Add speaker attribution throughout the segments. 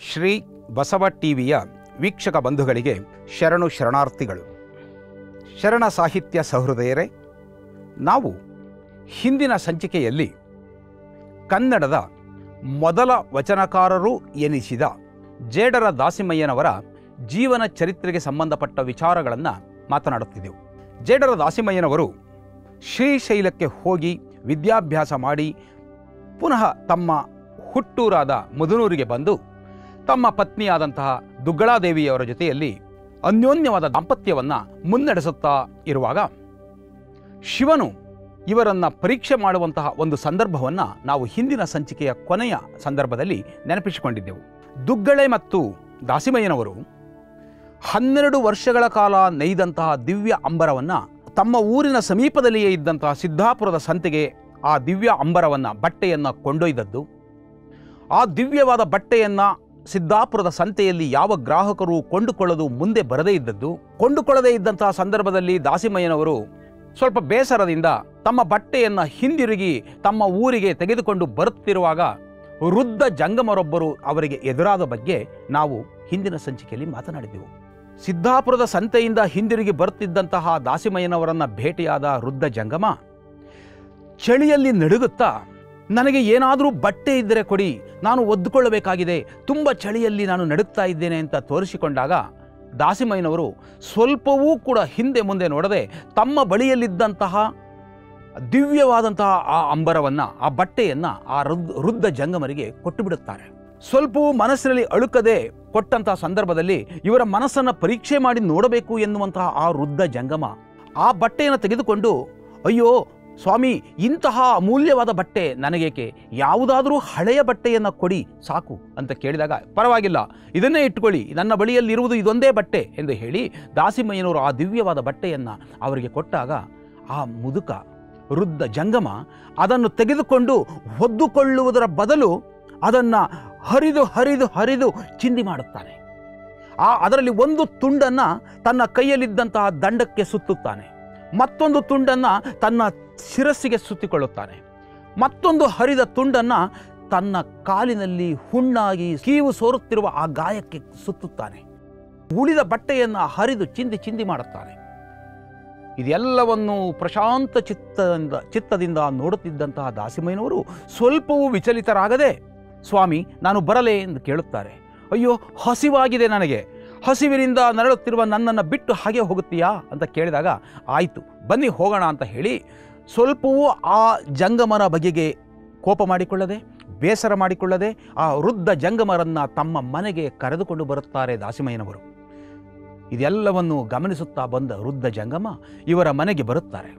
Speaker 1: ಶ್ರೀ ಬಸವ ಟಿವಿಯ ವೀಕ್ಷಕ ಬಂಧುಗಳಿಗೆ ಶರಣು ಶರಣಾರ್ಥಿಗಳು ಶರಣ ಸಾಹಿತ್ಯ ಸಹೃದಯರೇ ನಾವು ಹಿಂದಿನ ಸಂಚಿಕೆಯಲ್ಲಿ ಕನ್ನಡದ ಮೊದಲ ವಚನಕಾರರು ಎನಿಸಿದ ಜೇಡರ ದಾಸಿಮಯ್ಯನವರ ಜೀವನ ಚರಿತ್ರೆಗೆ ಸಂಬಂಧಪಟ್ಟ ವಿಚಾರಗಳನ್ನು ಮಾತನಾಡುತ್ತಿದ್ದೆವು ಜೇಡರ ದಾಸಿಮಯ್ಯನವರು ಶ್ರೀಶೈಲಕ್ಕೆ ಹೋಗಿ ವಿದ್ಯಾಭ್ಯಾಸ ಮಾಡಿ ಪುನಃ ತಮ್ಮ ಹುಟ್ಟೂರಾದ ಮುದುನೂರಿಗೆ ಬಂದು ತಮ್ಮ ಪತ್ನಿಯಾದಂತಹ ದುಗ್ಗಳಾದೇವಿಯವರ ಜೊತೆಯಲ್ಲಿ ಅನ್ಯೋನ್ಯವಾದ ದಾಂಪತ್ಯವನ್ನು ಮುನ್ನಡೆಸುತ್ತಾ ಇರುವಾಗ ಶಿವನು ಇವರನ್ನು ಪರೀಕ್ಷೆ ಮಾಡುವಂತಹ ಒಂದು ಸಂದರ್ಭವನ್ನು ನಾವು ಹಿಂದಿನ ಸಂಚಿಕೆಯ ಕೊನೆಯ ಸಂದರ್ಭದಲ್ಲಿ ನೆನಪಿಸಿಕೊಂಡಿದ್ದೆವು ದುಗ್ಗಳೆ ಮತ್ತು ದಾಸಿಮಯ್ಯನವರು ಹನ್ನೆರಡು ವರ್ಷಗಳ ಕಾಲ ನೇಯ್ದಂತಹ ದಿವ್ಯ ಅಂಬರವನ್ನು ತಮ್ಮ ಊರಿನ ಸಮೀಪದಲ್ಲಿಯೇ ಇದ್ದಂತಹ ಸಿದ್ದಾಪುರದ ಸಂತೆಗೆ ಆ ದಿವ್ಯ ಅಂಬರವನ್ನು ಬಟ್ಟೆಯನ್ನು ಕೊಂಡೊಯ್ದದ್ದು ಆ ದಿವ್ಯವಾದ ಬಟ್ಟೆಯನ್ನು ಸಿದ್ದಾಪುರದ ಸಂತೆಯಲ್ಲಿ ಯಾವ ಗ್ರಾಹಕರು ಕೊಂಡುಕೊಳ್ಳಲು ಮುಂದೆ ಬರದೇ ಇದ್ದದ್ದು ಕೊಂಡುಕೊಳ್ಳದೇ ಇದ್ದಂತಹ ಸಂದರ್ಭದಲ್ಲಿ ದಾಸಿಮಯ್ಯನವರು ಸ್ವಲ್ಪ ಬೇಸರದಿಂದ ತಮ್ಮ ಬಟ್ಟೆಯನ್ನು ಹಿಂದಿರುಗಿ ತಮ್ಮ ಊರಿಗೆ ತೆಗೆದುಕೊಂಡು ಬರುತ್ತಿರುವಾಗ ವೃದ್ಧ ಜಂಗಮರೊಬ್ಬರು ಅವರಿಗೆ ಎದುರಾದ ಬಗ್ಗೆ ನಾವು ಹಿಂದಿನ ಸಂಚಿಕೆಯಲ್ಲಿ ಮಾತನಾಡಿದೆವು ಸಿದ್ದಾಪುರದ ಸಂತೆಯಿಂದ ಹಿಂದಿರುಗಿ ಬರುತ್ತಿದ್ದಂತಹ ದಾಸಿಮಯ್ಯನವರನ್ನು ಭೇಟಿಯಾದ ವೃದ್ಧ ಜಂಗಮ ಚಳಿಯಲ್ಲಿ ನಡುಗುತ್ತಾ ನನಗೆ ಏನಾದರೂ ಬಟ್ಟೆ ಇದ್ದರೆ ಕೊಡಿ ನಾನು ಒದ್ದುಕೊಳ್ಳಬೇಕಾಗಿದೆ ತುಂಬ ಚಳಿಯಲ್ಲಿ ನಾನು ನಡುಗ್ತಾ ಇದ್ದೇನೆ ಅಂತ ತೋರಿಸಿಕೊಂಡಾಗ ದಾಸಿಮಯ್ಯನವರು ಸ್ವಲ್ಪವೂ ಕೂಡ ಹಿಂದೆ ಮುಂದೆ ನೋಡದೆ ತಮ್ಮ ಬಳಿಯಲ್ಲಿದ್ದಂತಹ ದಿವ್ಯವಾದಂತಹ ಆ ಅಂಬರವನ್ನು ಆ ಬಟ್ಟೆಯನ್ನು ಆ ವೃದ್ಧ ವೃದ್ಧ ಜಂಗಮರಿಗೆ ಕೊಟ್ಟು ಬಿಡುತ್ತಾರೆ ಸ್ವಲ್ಪವೂ ಮನಸ್ಸಿನಲ್ಲಿ ಅಳುಕದೆ ಕೊಟ್ಟಂತಹ ಸಂದರ್ಭದಲ್ಲಿ ಇವರ ಮನಸ್ಸನ್ನು ಪರೀಕ್ಷೆ ಮಾಡಿ ನೋಡಬೇಕು ಎನ್ನುವಂತಹ ಆ ವೃದ್ಧ ಜಂಗಮ ಆ ಬಟ್ಟೆಯನ್ನು ತೆಗೆದುಕೊಂಡು ಅಯ್ಯೋ ಸ್ವಾಮಿ ಇಂತಹ ಅಮೂಲ್ಯವಾದ ಬಟ್ಟೆ ನನಗೇಕೆ ಯಾವುದಾದರೂ ಹಳೆಯ ಬಟ್ಟೆಯನ್ನು ಕೊಡಿ ಸಾಕು ಅಂತ ಕೇಳಿದಾಗ ಪರವಾಗಿಲ್ಲ ಇದನ್ನೇ ಇಟ್ಕೊಳ್ಳಿ ನನ್ನ ಬಳಿಯಲ್ಲಿರುವುದು ಇದೊಂದೇ ಬಟ್ಟೆ ಎಂದು ಹೇಳಿ ದಾಸಿಮಯ್ಯನವರು ಆ ದಿವ್ಯವಾದ ಬಟ್ಟೆಯನ್ನು ಅವರಿಗೆ ಕೊಟ್ಟಾಗ ಆ ಮುದುಕ ವೃದ್ಧ ಜಂಗಮ ಅದನ್ನು ತೆಗೆದುಕೊಂಡು ಹೊದ್ದುಕೊಳ್ಳುವುದರ ಬದಲು ಅದನ್ನು ಹರಿದು ಹರಿದು ಹರಿದು ಚಿಂದಿ ಮಾಡುತ್ತಾನೆ ಆ ಅದರಲ್ಲಿ ಒಂದು ತುಂಡನ್ನು ತನ್ನ ಕೈಯಲ್ಲಿದ್ದಂತಹ ದಂಡಕ್ಕೆ ಸುತ್ತುತ್ತಾನೆ ಮತ್ತೊಂದು ತುಂಡನ್ನು ತನ್ನ ಶಿರಸ್ಸಿಗೆ ಸುತ್ತಿಕೊಳ್ಳುತ್ತಾನೆ ಮತ್ತೊಂದು ಹರಿದ ತುಂಡನ್ನು ತನ್ನ ಕಾಲಿನಲ್ಲಿ ಹುಣ್ಣಾಗಿ ಕೀವು ಸೋರುತ್ತಿರುವ ಆ ಗಾಯಕ್ಕೆ ಸುತ್ತುತ್ತಾನೆ ಉಳಿದ ಬಟ್ಟೆಯನ್ನು ಹರಿದು ಚಿಂದಿ ಚಿಂದಿ ಮಾಡುತ್ತಾನೆ ಇದೆಲ್ಲವನ್ನು ಪ್ರಶಾಂತ ಚಿತ್ತದಿಂದ ಚಿತ್ತದಿಂದ ನೋಡುತ್ತಿದ್ದಂತಹ ದಾಸಿಮಯ್ಯನವರು ಸ್ವಲ್ಪವೂ ವಿಚಲಿತರಾಗದೆ ಸ್ವಾಮಿ ನಾನು ಬರಲೇ ಎಂದು ಕೇಳುತ್ತಾರೆ ಅಯ್ಯೋ ಹಸಿವಾಗಿದೆ ನನಗೆ ಹಸಿವಿನಿಂದ ನರಳುತ್ತಿರುವ ನನ್ನನ್ನು ಬಿಟ್ಟು ಹಾಗೆ ಹೋಗುತ್ತೀಯಾ ಅಂತ ಕೇಳಿದಾಗ ಆಯಿತು ಬನ್ನಿ ಹೋಗೋಣ ಅಂತ ಹೇಳಿ ಸ್ವಲ್ಪವೂ ಆ ಜಂಗಮನ ಬಗೆಗೆ ಕೋಪ ಮಾಡಿಕೊಳ್ಳದೆ ಬೇಸರ ಮಾಡಿಕೊಳ್ಳದೆ ಆ ವೃದ್ಧ ಜಂಗಮರನ್ನು ತಮ್ಮ ಮನೆಗೆ ಕರೆದುಕೊಂಡು ಬರುತ್ತಾರೆ ದಾಸಿಮಯ್ಯನವರು ಇದೆಲ್ಲವನ್ನು ಗಮನಿಸುತ್ತಾ ಬಂದ ವೃದ್ಧ ಜಂಗಮ ಇವರ ಮನೆಗೆ ಬರುತ್ತಾರೆ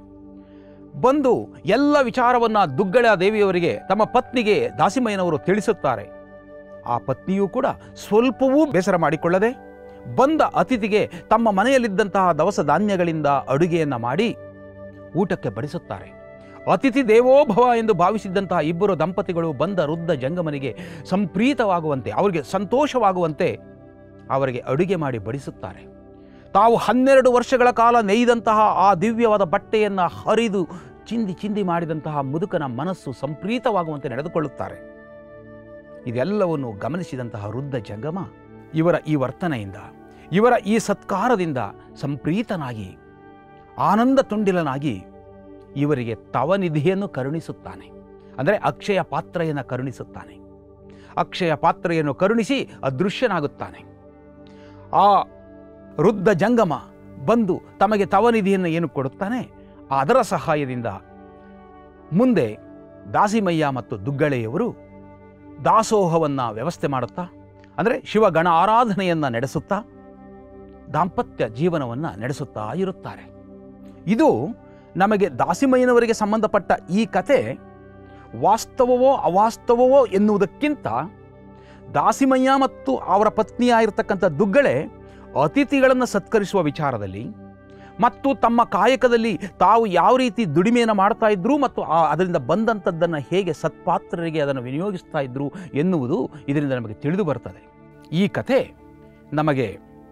Speaker 1: ಬಂದು ಎಲ್ಲ ವಿಚಾರವನ್ನು ದುಗ್ಗಳ ದೇವಿಯವರಿಗೆ ತಮ್ಮ ಪತ್ನಿಗೆ ದಾಸಿಮಯ್ಯನವರು ತಿಳಿಸುತ್ತಾರೆ ಆ ಪತ್ನಿಯೂ ಕೂಡ ಸ್ವಲ್ಪವೂ ಬೇಸರ ಮಾಡಿಕೊಳ್ಳದೆ ಬಂದ ಅತಿಥಿಗೆ ತಮ್ಮ ಮನೆಯಲ್ಲಿದ್ದಂತಹ ದವಸ ಧಾನ್ಯಗಳಿಂದ ಅಡುಗೆಯನ್ನು ಮಾಡಿ ಊಟಕ್ಕೆ ಬಡಿಸುತ್ತಾರೆ ಅತಿಥಿ ದೇವೋಭವ ಎಂದು ಭಾವಿಸಿದ್ದಂತಹ ಇಬ್ಬರು ದಂಪತಿಗಳು ಬಂದ ವೃದ್ಧ ಜಂಗಮನಿಗೆ ಸಂಪ್ರೀತವಾಗುವಂತೆ ಅವರಿಗೆ ಸಂತೋಷವಾಗುವಂತೆ ಅವರಿಗೆ ಅಡುಗೆ ಮಾಡಿ ಬಡಿಸುತ್ತಾರೆ ತಾವು ಹನ್ನೆರಡು ವರ್ಷಗಳ ಕಾಲ ನೇಯ್ದಂತಹ ಆ ದಿವ್ಯವಾದ ಬಟ್ಟೆಯನ್ನು ಹರಿದು ಚಿಂದಿ ಚಿಂದಿ ಮಾಡಿದಂತಹ ಮುದುಕನ ಮನಸ್ಸು ಸಂಪ್ರೀತವಾಗುವಂತೆ ನಡೆದುಕೊಳ್ಳುತ್ತಾರೆ ಇದೆಲ್ಲವನ್ನು ಗಮನಿಸಿದಂತಹ ವೃದ್ಧ ಜಂಗಮ ಇವರ ಈ ವರ್ತನೆಯಿಂದ ಇವರ ಈ ಸತ್ಕಾರದಿಂದ ಸಂಪ್ರೀತನಾಗಿ ಆನಂದ ತುಂಡಿಲನಾಗಿ ಇವರಿಗೆ ತವನಿಧಿಯನ್ನು ಕರುಣಿಸುತ್ತಾನೆ ಅಂದರೆ ಅಕ್ಷಯ ಪಾತ್ರೆಯನ್ನು ಕರುಣಿಸುತ್ತಾನೆ ಅಕ್ಷಯ ಪಾತ್ರೆಯನ್ನು ಕರುಣಿಸಿ ಅದೃಶ್ಯನಾಗುತ್ತಾನೆ ಆ ವೃದ್ಧ ಜಂಗಮ ಬಂದು ತಮಗೆ ತವನಿಧಿಯನ್ನು ಏನು ಕೊಡುತ್ತಾನೆ ಅದರ ಸಹಾಯದಿಂದ ಮುಂದೆ ದಾಸಿಮಯ್ಯ ಮತ್ತು ದುಗ್ಗಳೆಯವರು ದಾಸೋಹವನ್ನು ವ್ಯವಸ್ಥೆ ಮಾಡುತ್ತಾ ಅಂದರೆ ಶಿವಗಣ ಆರಾಧನೆಯನ್ನು ನಡೆಸುತ್ತಾ ದಾಂಪತ್ಯ ಜೀವನವನ್ನು ನಡೆಸುತ್ತಾ ಇರುತ್ತಾರೆ ಇದು ನಮಗೆ ದಾಸಿಮಯ್ಯನವರಿಗೆ ಸಂಬಂಧಪಟ್ಟ ಈ ಕತೆ ವಾಸ್ತವವೋ ಅವಾಸ್ತವವೋ ಎನ್ನುವುದಕ್ಕಿಂತ ದಾಸಿಮಯ್ಯ ಮತ್ತು ಅವರ ಪತ್ನಿಯಾಗಿರ್ತಕ್ಕಂಥ ದುಗ್ಗಳೆ ಅತಿಥಿಗಳನ್ನು ಸತ್ಕರಿಸುವ ವಿಚಾರದಲ್ಲಿ ಮತ್ತು ತಮ್ಮ ಕಾಯಕದಲ್ಲಿ ತಾವು ಯಾವ ರೀತಿ ದುಡಿಮೆಯನ್ನು ಮಾಡ್ತಾ ಇದ್ರು ಮತ್ತು ಆ ಅದರಿಂದ ಬಂದಂಥದ್ದನ್ನು ಹೇಗೆ ಸತ್ಪಾತ್ರರಿಗೆ ಅದನ್ನು ವಿನಿಯೋಗಿಸ್ತಾ ಇದ್ರು ಎನ್ನುವುದು ಇದರಿಂದ ನಮಗೆ ತಿಳಿದು ಬರ್ತದೆ ಈ ಕಥೆ ನಮಗೆ